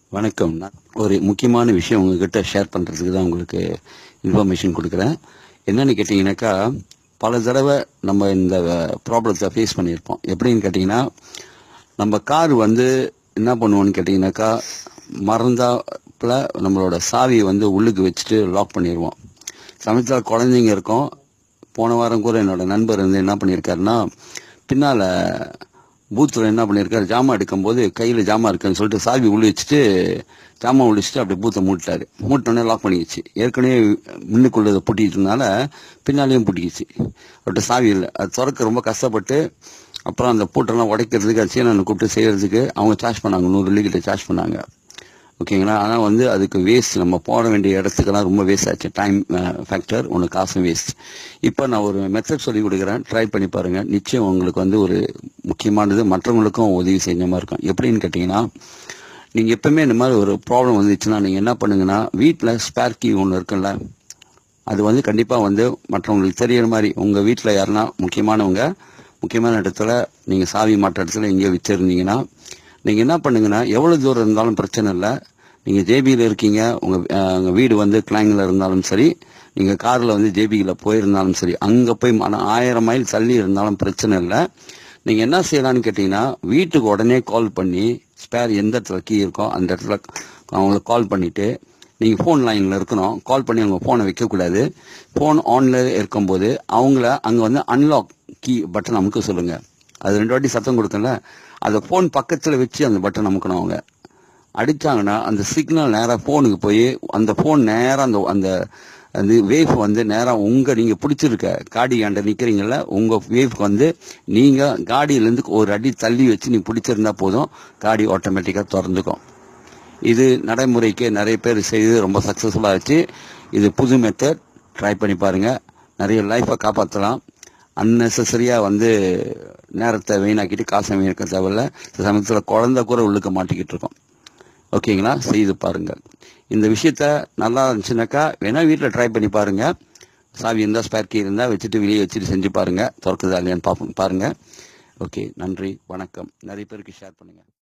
வணக்கம் நான் ஒரு முக்கியமான விஷயம் உங்ககிட்ட ஷேர் பண்ணுறதுக்கு தான் உங்களுக்கு இன்ஃபர்மேஷன் கொடுக்குறேன் என்னன்னு கேட்டிங்கனாக்கா பல தடவை நம்ம இந்த ப்ராப்ளத்தை ஃபேஸ் பண்ணியிருப்போம் எப்படின்னு கேட்டிங்கன்னா நம்ம கார் வந்து என்ன பண்ணுவோம்னு கேட்டிங்கனாக்கா மறந்தாப்புல நம்மளோட சாவியை வந்து உள்ளுக்கு வச்சுட்டு லாக் பண்ணிடுவோம் சமயத்தில் குழந்தைங்க இருக்கோம் போன வாரம் கூட என்னோட நண்பர் வந்து என்ன பண்ணியிருக்காருன்னா பின்னால் பூத்தில் என்ன பண்ணியிருக்காரு ஜாமான் எடுக்கும்போது கையில் ஜாமான் இருக்குன்னு சொல்லிட்டு சாவி உள்ள வச்சுட்டு ஜாமான் உள்ள வச்சுட்டு அப்படியே பூத்தை மூட்டாரு மூட்டோடனே லாக் பண்ணிக்கிச்சு ஏற்கனவே முன்னுக்குள்ளதை பூட்டிட்டதுனால பின்னாலேயும் பூட்டிக்கிச்சு அவர்கிட்ட சாவி இல்லை அது திறக்க ரொம்ப கஷ்டப்பட்டு அப்புறம் அந்த பூட்டெல்லாம் உடைக்கிறதுக்கு அது சீனனை கூப்பிட்டு செய்யறதுக்கு அவங்க சார்ஜ் பண்ணாங்க நூறு வெள்ளிக்கிட்ட சார்ஜ் பண்ணாங்க ஓகேங்களா ஆனால் வந்து அதுக்கு வேஸ்ட் நம்ம போட வேண்டிய இடத்துக்கெல்லாம் ரொம்ப வேஸ்ட் ஆச்சு டைம் ஃபேக்டர் ஒன்று காசும் வேஸ்ட் இப்போ நான் ஒரு மெத்தட் சொல்லி கொடுக்குறேன் ட்ரை பண்ணி பாருங்கள் நிச்சயம் உங்களுக்கு வந்து ஒரு முக்கியமானது மற்றவங்களுக்கும் உதவி செஞ்ச மாதிரி இருக்கும் எப்படின்னு கேட்டிங்கன்னா நீங்கள் எப்பவுமே இந்த மாதிரி ஒரு ப்ராப்ளம் வந்துச்சுன்னா நீங்கள் என்ன பண்ணுங்கன்னா வீட்டில் ஸ்பேர் கீ ஒன்று இருக்குல்ல அது வந்து கண்டிப்பாக வந்து மற்றவங்களுக்கு தெரியற மாதிரி உங்கள் வீட்டில் யாருன்னா முக்கியமானவங்க முக்கியமான இடத்துல நீங்கள் சாவி மாற்ற இடத்துல எங்கேயோ வச்சுருந்தீங்கன்னா நீங்கள் என்ன பண்ணுங்கன்னா எவ்வளோ தூரம் இருந்தாலும் பிரச்சனை இல்லை நீங்கள் ஜேபியில் இருக்கீங்க உங்கள் உங்கள் வீடு வந்து கிளாங்கில் இருந்தாலும் சரி நீங்கள் காரில் வந்து ஜேபியில் போயிருந்தாலும் சரி அங்கே போய் மன- ஆயிரம் மைல் தள்ளி இருந்தாலும் பிரச்சனை இல்லை நீங்கள் என்ன செய்யலாம்னு கேட்டிங்கன்னா வீட்டுக்கு உடனே கால் பண்ணி ஸ்பேர் எந்த இடத்துல கீ இருக்கோ அந்த இடத்துல அவங்களுக்கு கால் பண்ணிவிட்டு நீங்கள் ஃபோன் லைனில் இருக்கணும் கால் பண்ணி அவங்க ஃபோனை வைக்கக்கூடாது ஃபோன் ஆனில் இருக்கும்போது அவங்கள அங்கே வந்து அன்லாக் கீ பட்டன் அமுக்க சொல்லுங்கள் அது ரெண்டு வாட்டி சத்தம் கொடுக்கல அதை ஃபோன் பக்கத்தில் வச்சு அந்த பட்டன் அமுக்கணும் அவங்க அடிச்சாங்கன்னா அந்த சிக்னல் நேராக ஃபோனுக்கு போய் அந்த ஃபோன் நேராக அந்த அந்த அந்த வேவ் வந்து நேராக உங்கள் நீங்கள் பிடிச்சிருக்க காடி ஆண்ட நிற்கிறீங்கள உங்கள் வேவ்க்கு வந்து நீங்கள் காடியிலேருந்து ஒரு அடி தள்ளி வச்சு நீ பிடிச்சிருந்தா போதும் காடி ஆட்டோமேட்டிக்காக திறந்துக்கும் இது நடைமுறைக்கு நிறைய பேர் செய்து ரொம்ப சக்ஸஸ்ஃபுல்லாக ஆச்சு இது புது மெத்தட் ட்ரை பண்ணி பாருங்கள் நிறைய லைஃப்பை காப்பாற்றலாம் அன்னெசரியாக வந்து நேரத்தை வீணாக்கிட்டு காசை வீணாக்க தேவையில்ல சில சமயத்தில் குழந்தை கூட உள்ளுக்க மாட்டிக்கிட்டு இருக்கோம் ஓகேங்களா செய்து பாருங்கள் இந்த விஷயத்த நல்லா இருந்துச்சுனாக்கா வேணா வீட்டில் ட்ரை பண்ணி பாருங்க சாவி இருந்தால் ஸ்பேர் கீ இருந்தால் வச்சுட்டு வெளியே வச்சுட்டு செஞ்சு பாருங்க திறக்குதா இல்லையான்னு பார்ப்போம் பாருங்க ஓகே நன்றி வணக்கம் நிறைய பேருக்கு ஷேர் பண்ணுங்க